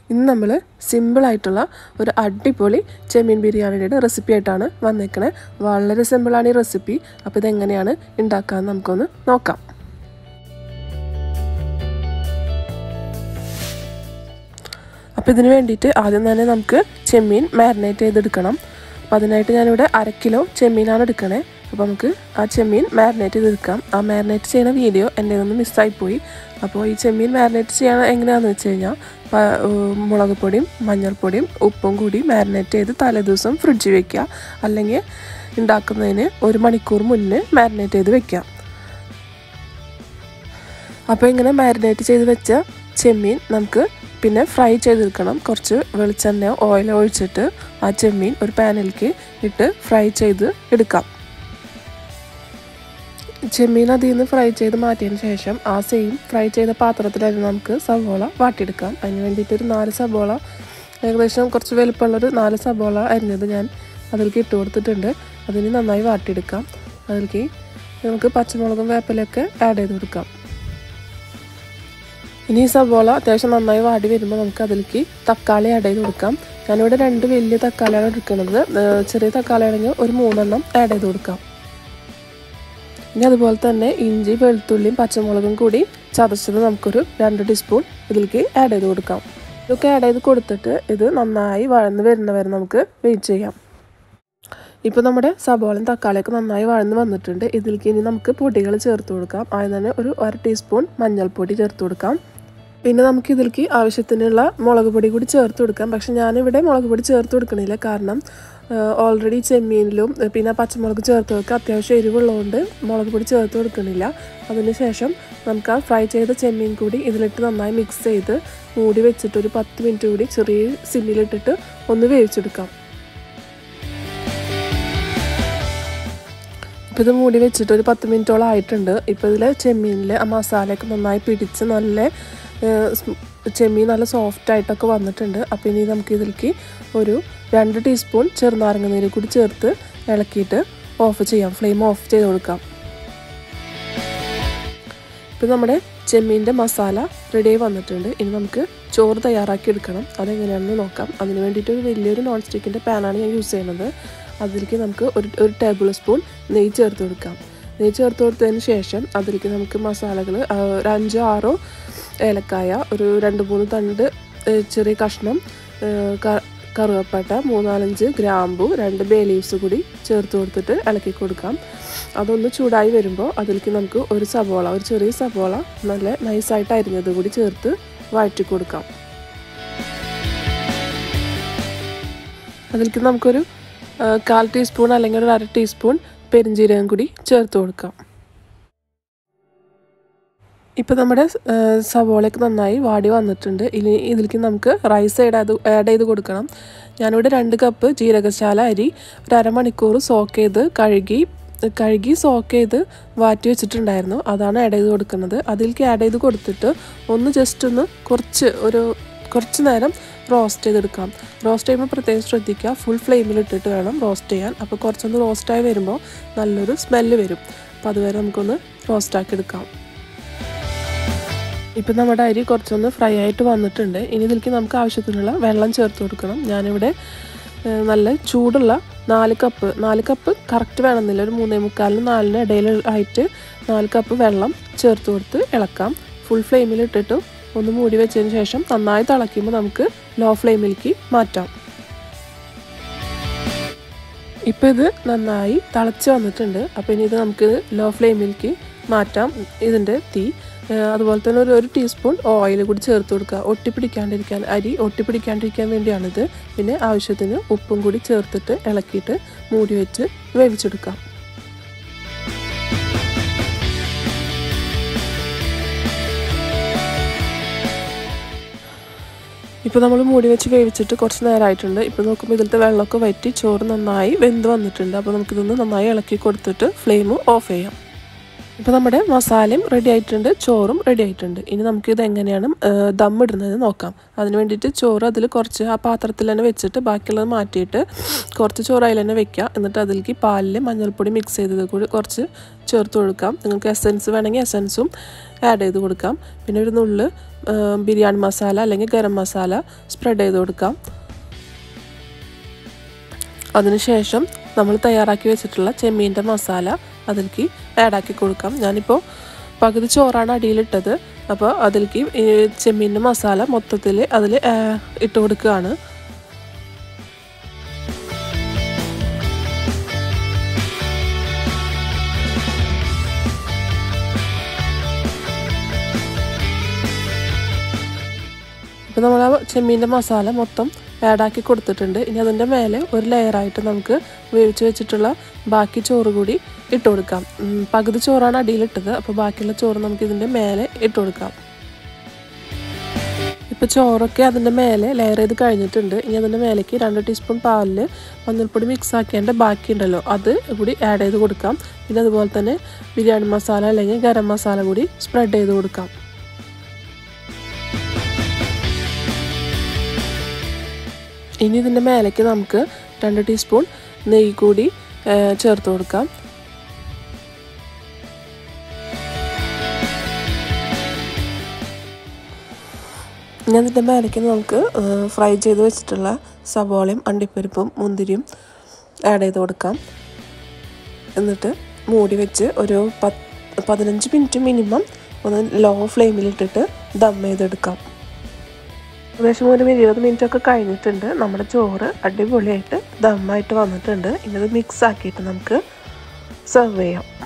ഇന്ന് നമ്മൾ സിമ്പിളായിട്ടുള്ള ഒരു അടിപൊളി ചെമ്മീൻ ബിരിയാണിയുടെ റെസിപ്പി ആയിട്ടാണ് വന്നേക്കണേ വളരെ സിമ്പിളാണ് ഈ റെസിപ്പി അപ്പോൾ ഇതെങ്ങനെയാണ് ഉണ്ടാക്കാമെന്ന് നമുക്കൊന്ന് നോക്കാം അപ്പോൾ ഇതിന് വേണ്ടിയിട്ട് ആദ്യം തന്നെ നമുക്ക് ചെമ്മീൻ മാരിനേറ്റ് ചെയ്തെടുക്കണം അപ്പോൾ അതിനായിട്ട് ഞാനിവിടെ അര കിലോ ചെമ്മീനാണ് എടുക്കണേ അപ്പോൾ നമുക്ക് ആ ചെമ്മീൻ മാരിനേറ്റ് ചെയ്തെടുക്കാം ആ മാരിനേറ്റ് ചെയ്യുന്ന വീഡിയോ എൻ്റെ നിന്ന് മിസ്സായിപ്പോയി അപ്പോൾ ഈ ചെമ്മീൻ മാരിനേറ്റ് ചെയ്യാൻ എങ്ങനെയാണെന്ന് വെച്ച് കഴിഞ്ഞാൽ മുളക് പൊടിയും മഞ്ഞൾപ്പൊടിയും ഉപ്പും കൂടി മാരിനേറ്റ് ചെയ്ത് തലേദിവസം ഫ്രിഡ്ജിൽ വെക്കുക അല്ലെങ്കിൽ ഉണ്ടാക്കുന്നതിന് ഒരു മണിക്കൂർ മുന്നേ മാരിനേറ്റ് ചെയ്ത് വെക്കാം അപ്പോൾ ഇങ്ങനെ മാരിനേറ്റ് ചെയ്ത് വെച്ച ചെമ്മീൻ നമുക്ക് പിന്നെ ഫ്രൈ ചെയ്തെടുക്കണം കുറച്ച് വെളിച്ചെണ്ണയോ ഓയിലോ ഒഴിച്ചിട്ട് ആ ചെമ്മീൻ ഒരു പാനിലേക്ക് ഇട്ട് ഫ്രൈ ചെയ്ത് എടുക്കാം ചെമ്മീൻ അതിൽ നിന്ന് ഫ്രൈ ചെയ്ത് മാറ്റിയതിന് ശേഷം ആ സെയിം ഫ്രൈ ചെയ്ത പാത്രത്തിലായിരുന്നു നമുക്ക് സവോള വാട്ടിയെടുക്കാം അതിന് വേണ്ടിയിട്ട് ഒരു നാല് സവോള ഏകദേശം കുറച്ച് വലുപ്പമുള്ളൊരു നാല് സവോള അരിഞ്ഞത് ഞാൻ അതിലേക്ക് ഇട്ട് കൊടുത്തിട്ടുണ്ട് അതിന് നന്നായി വാട്ടിയെടുക്കാം അതിലേക്ക് നമുക്ക് പച്ചമുളകും വേപ്പിലൊക്കെ ആഡ് ചെയ്ത് കൊടുക്കാം ഇനി ഈ സവോള അത്യാവശ്യം നന്നായി വാടി വരുമ്പോൾ നമുക്ക് അതിലേക്ക് തക്കാളി ആഡ് ചെയ്ത് കൊടുക്കാം ഞാനിവിടെ രണ്ട് വലിയ തക്കാളിയാണ് എടുക്കുന്നത് ചെറിയ തക്കാളി ആണെങ്കിൽ ഒരു മൂന്നെണ്ണം ആഡ് ചെയ്ത് കൊടുക്കാം ഇനി അതുപോലെ തന്നെ ഇഞ്ചി വെളുത്തുള്ളിയും പച്ചമുളകും കൂടി ചതച്ചത് നമുക്കൊരു രണ്ട് ടീസ്പൂൺ ഇതിലേക്ക് ആഡ് ചെയ്ത് കൊടുക്കാം ഇതൊക്കെ ആഡ് ചെയ്ത് കൊടുത്തിട്ട് ഇത് നന്നായി വഴന്ന് വരുന്നവരെ നമുക്ക് വെയിറ്റ് ചെയ്യാം ഇപ്പോൾ നമ്മുടെ സബോളയും തക്കാളിയൊക്കെ നന്നായി വഴന്ന് വന്നിട്ടുണ്ട് ഇതിലേക്ക് ഇനി നമുക്ക് പൊടികൾ ചേർത്ത് കൊടുക്കാം ആദ്യം തന്നെ ഒരു അര ടീസ്പൂൺ മഞ്ഞൾപ്പൊടി ചേർത്ത് കൊടുക്കാം പിന്നെ നമുക്ക് ഇതിലേക്ക് ആവശ്യത്തിനുള്ള മുളക് പൊടി കൂടി ചേർത്ത് കൊടുക്കാം പക്ഷെ ഞാനിവിടെ മുളക് പൊടി ചേർത്ത് കൊടുക്കണില്ല കാരണം ഓൾറെഡി ചെമ്മീനിലും പിന്നെ പച്ചമുളക് ചേർത്തതൊക്കെ അത്യാവശ്യം എരിവുള്ളതുകൊണ്ട് മുളക് പൊടി ചേർത്ത് കൊടുക്കണില്ല അതിനുശേഷം നമുക്ക് ആ ഫ്രൈ ചെയ്ത ചെമ്മീൻ കൂടി ഇതിലിട്ട് നന്നായി മിക്സ് ചെയ്ത് മൂടി വെച്ചിട്ട് ഒരു പത്ത് മിനിറ്റ് കൂടി ചെറിയ സിമ്മിലിട്ടിട്ട് ഒന്ന് വേവിച്ചെടുക്കാം ഇപ്പോൾ ഇത് മൂടി വെച്ചിട്ട് ഒരു പത്ത് മിനിറ്റോളം ആയിട്ടുണ്ട് ഇപ്പോൾ ഇതിൽ ചെമ്മീനിൽ ആ മസാലയൊക്കെ നന്നായി പിടിച്ച് നല്ല ചെമ്മീൻ നല്ല സോഫ്റ്റ് ആയിട്ടൊക്കെ വന്നിട്ടുണ്ട് അപ്പോൾ ഇനി നമുക്ക് ഇതിലേക്ക് ഒരു രണ്ട് ടീസ്പൂൺ ചെറുനാരങ്ങ നീര് കൂടി ചേർത്ത് ഇളക്കിയിട്ട് ഓഫ് ചെയ്യാം ഫ്ലെയിം ഓഫ് ചെയ്ത് കൊടുക്കാം ഇപ്പോൾ നമ്മുടെ ചെമ്മീൻ്റെ മസാല റെഡി ആയി വന്നിട്ടുണ്ട് ഇനി നമുക്ക് ചോറ് തയ്യാറാക്കി എടുക്കണം അതെങ്ങനെയാണെന്ന് നോക്കാം അതിന് വേണ്ടിയിട്ട് ഒരു വലിയൊരു നോൺ സ്റ്റിക്കിൻ്റെ പാനാണ് ഞാൻ യൂസ് ചെയ്യുന്നത് അതിലേക്ക് നമുക്ക് ഒരു ഒരു ടേബിൾ സ്പൂൺ നെയ്യ് ചേർത്ത് കൊടുക്കാം നെയ്യ് ചേർത്ത് കൊടുത്തതിന് ശേഷം അതിലേക്ക് നമുക്ക് മസാലകൾ ഒരു അഞ്ചോ ആറോ ഏലക്കായ ഒരു രണ്ട് മൂന്ന് തണ്ട് ചെറിയ കഷ്ണം കറുവപ്പട്ട മൂന്നാലഞ്ച് ഗ്രാമ്പു രണ്ട് ബേ ലീവ്സ് കൂടി ചേർത്ത് കൊടുത്തിട്ട് ഇളക്കി കൊടുക്കാം അതൊന്ന് ചൂടായി വരുമ്പോൾ അതിലേക്ക് നമുക്ക് ഒരു സവോള ഒരു ചെറിയ സവോള നല്ല നൈസായിട്ട് അരിഞ്ഞത് കൂടി ചേർത്ത് വഴറ്റി കൊടുക്കാം അതിലേക്ക് നമുക്കൊരു കാൽ ടീസ്പൂൺ അല്ലെങ്കിൽ ഒരു അര ടീസ്പൂൺ പെരിഞ്ജീരകം കൂടി ചേർത്ത് കൊടുക്കാം ഇപ്പോൾ നമ്മുടെ സവോളയൊക്കെ നന്നായി വാടി വന്നിട്ടുണ്ട് ഇനി ഇതിലേക്ക് നമുക്ക് റൈസ് ആഡ് ചെയ്ത് ആഡ് ചെയ്ത് കൊടുക്കണം ഞാനിവിടെ രണ്ട് കപ്പ് ജീരകശാല അരി ഒരു അരമണിക്കൂർ സോക്ക് ചെയ്ത് കഴുകി കഴുകി സോക്ക് ചെയ്ത് വാറ്റി വെച്ചിട്ടുണ്ടായിരുന്നു അതാണ് ആഡ് ചെയ്ത് കൊടുക്കുന്നത് അതിലേക്ക് ആഡ് ചെയ്ത് കൊടുത്തിട്ട് ഒന്ന് ജസ്റ്റ് ഒന്ന് കുറച്ച് ഒരു കുറച്ച് നേരം റോസ്റ്റ് ചെയ്തെടുക്കാം റോസ്റ്റ് ചെയ്യുമ്പോൾ പ്രത്യേകം ശ്രദ്ധിക്കുക ഫുൾ ഫ്ലെയിമിൽ ഇട്ടിട്ട് വേണം റോസ്റ്റ് ചെയ്യാൻ അപ്പോൾ കുറച്ചൊന്ന് റോസ്റ്റായി വരുമ്പോൾ നല്ലൊരു സ്മെല്ല് വരും അപ്പോൾ അതുവരെ നമുക്കൊന്ന് റോസ്റ്റാക്കി എടുക്കാം ഇപ്പം നമ്മുടെ അരി കുറച്ചൊന്ന് ഫ്രൈ ആയിട്ട് വന്നിട്ടുണ്ട് ഇനി ഇതിലേക്ക് നമുക്ക് ആവശ്യത്തിനുള്ള വെള്ളം ചേർത്ത് കൊടുക്കണം ഞാനിവിടെ നല്ല ചൂടുള്ള നാല് കപ്പ് നാല് കപ്പ് കറക്റ്റ് വേണമെന്നില്ല ഒരു മൂന്നേ മുക്കാലിന് നാലിന് ഇടയിൽ ആയിട്ട് നാല് കപ്പ് വെള്ളം ചേർത്ത് കൊടുത്ത് ഇളക്കാം ഫുൾ ഫ്ലെയിമിൽ ഇട്ടിട്ട് ഒന്ന് മൂടി വെച്ചതിന് ശേഷം നന്നായി തിളയ്ക്കുമ്പോൾ നമുക്ക് ലോ ഫ്ലെയിമിലേക്ക് മാറ്റാം ഇപ്പോൾ ഇത് നന്നായി തിളച്ച് വന്നിട്ടുണ്ട് അപ്പോൾ ഇനി ഇത് നമുക്ക് ലോ ഫ്ലെയിമിലേക്ക് മാറ്റാം ഇതിൻ്റെ തീ അതുപോലെ തന്നെ ഒരു ഒരു ടീസ്പൂൺ ഓയിൽ കൂടി ചേർത്ത് കൊടുക്കുക ഒട്ടിപ്പിടിക്കാണ്ടിരിക്കാൻ അരി ഒട്ടിപ്പിടിക്കാണ്ടിരിക്കാൻ വേണ്ടിയാണിത് പിന്നെ ആവശ്യത്തിന് ഉപ്പും കൂടി ചേർത്തിട്ട് ഇളക്കിയിട്ട് മൂടി വെച്ച് വേവിച്ചെടുക്കാം ഇപ്പോൾ നമ്മൾ മൂടി വെച്ച് വേവിച്ചിട്ട് കുറച്ച് നേരമായിട്ടുണ്ട് ഇപ്പോൾ നോക്കുമ്പോൾ ഇതിലത്തെ വെള്ളമൊക്കെ വറ്റി ചോറ് നന്നായി വെന്ത് വന്നിട്ടുണ്ട് അപ്പോൾ നമുക്കിതൊന്ന് നന്നായി ഇളക്കി കൊടുത്തിട്ട് ഫ്ലെയിം ഓഫ് ചെയ്യാം ഇപ്പോൾ നമ്മുടെ മസാലയും റെഡി ആയിട്ടുണ്ട് ചോറും റെഡി ആയിട്ടുണ്ട് ഇനി നമുക്കിത് എങ്ങനെയാണ് ദം ഇടുന്നത് നോക്കാം അതിന് വേണ്ടിയിട്ട് ചോറ് അതിൽ കുറച്ച് ആ പാത്രത്തിൽ തന്നെ വെച്ചിട്ട് ബാക്കിയുള്ളത് മാറ്റിയിട്ട് കുറച്ച് ചോറ് അതിൽ തന്നെ വെക്കുക എന്നിട്ട് അതിലേക്ക് പാലിൽ മഞ്ഞൾപ്പൊടി മിക്സ് ചെയ്തത് കൂടി കുറച്ച് ചേർത്ത് കൊടുക്കാം നിങ്ങൾക്ക് എസൻസ് വേണമെങ്കിൽ എസൻസും ആഡ് ചെയ്ത് കൊടുക്കാം പിന്നെ ഒരു നുള്ള് ബിരിയാണി മസാല അല്ലെങ്കിൽ ഗരം മസാല സ്പ്രെഡ് ചെയ്ത് കൊടുക്കാം അതിനുശേഷം നമ്മൾ തയ്യാറാക്കി വെച്ചിട്ടുള്ള ചെമ്മീൻ്റെ മസാല അതിലേക്ക് ആഡാക്കി കൊടുക്കാം ഞാനിപ്പോൾ പകുതി ചോറാണ് അടിയിലിട്ടത് അപ്പോൾ അതിലേക്ക് ഈ ചെമ്മീൻ്റെ മസാല മൊത്തത്തിൽ അതിൽ ഇട്ട് കൊടുക്കുകയാണ് ഇപ്പോൾ നമ്മൾ ആ ചെമ്മീൻ്റെ മസാല മൊത്തം ആഡാക്കി കൊടുത്തിട്ടുണ്ട് ഇനി അതിൻ്റെ മേലെ ഒരു ലെയറായിട്ട് നമുക്ക് വേവിച്ച് വെച്ചിട്ടുള്ള ബാക്കി ചോറ് കൂടി ഇട്ട് കൊടുക്കാം പകുതി ചോറാണ് അടിയിലിട്ടത് അപ്പോൾ ബാക്കിയുള്ള ചോറ് നമുക്ക് ഇതിൻ്റെ മേലെ ഇട്ട് കൊടുക്കാം ഇപ്പോൾ ചോറൊക്കെ അതിൻ്റെ മേലെ ലെയർ ചെയ്ത് കഴിഞ്ഞിട്ടുണ്ട് ഇനി അതിൻ്റെ മേലേക്ക് രണ്ട് ടീസ്പൂൺ പാലിൽ മഞ്ഞൾപ്പൊടി മിക്സ് ആക്കേണ്ട ബാക്കിയുണ്ടല്ലോ അത് കൂടി ആഡ് ചെയ്ത് കൊടുക്കാം പിന്നെ അതുപോലെ തന്നെ ബിരിയാണി മസാല അല്ലെങ്കിൽ ഗരം മസാല കൂടി സ്പ്രെഡ് ചെയ്ത് കൊടുക്കാം ഇനി ഇതിൻ്റെ മേലേക്ക് നമുക്ക് രണ്ട് ടീസ്പൂൺ നെയ്യ് കൂടി ചേർത്ത് കൊടുക്കാം ഇനി അതിൻ്റെ മേലേക്ക് നമുക്ക് ഫ്രൈ ചെയ്ത് വെച്ചിട്ടുള്ള സവോളയും അണ്ടിപ്പരിപ്പും മുന്തിരിയും ആഡ് ചെയ്ത് കൊടുക്കാം എന്നിട്ട് മൂടി വെച്ച് ഒരു പത്ത് പതിനഞ്ച് മിനിറ്റ് മിനിമം ഒന്ന് ലോ ഫ്ലെയിമിലിട്ടിട്ട് ദം ചെയ്തെടുക്കാം ഏകദേശം ഒരു ഇരുപത് മിനിറ്റ് ഒക്കെ കഴിഞ്ഞിട്ടുണ്ട് നമ്മുടെ ചോറ് അടിപൊളിയായിട്ട് ദമ്മായിട്ട് വന്നിട്ടുണ്ട് ഇനി അത് മിക്സ് ആക്കിയിട്ട് നമുക്ക് സെർവ് ചെയ്യാം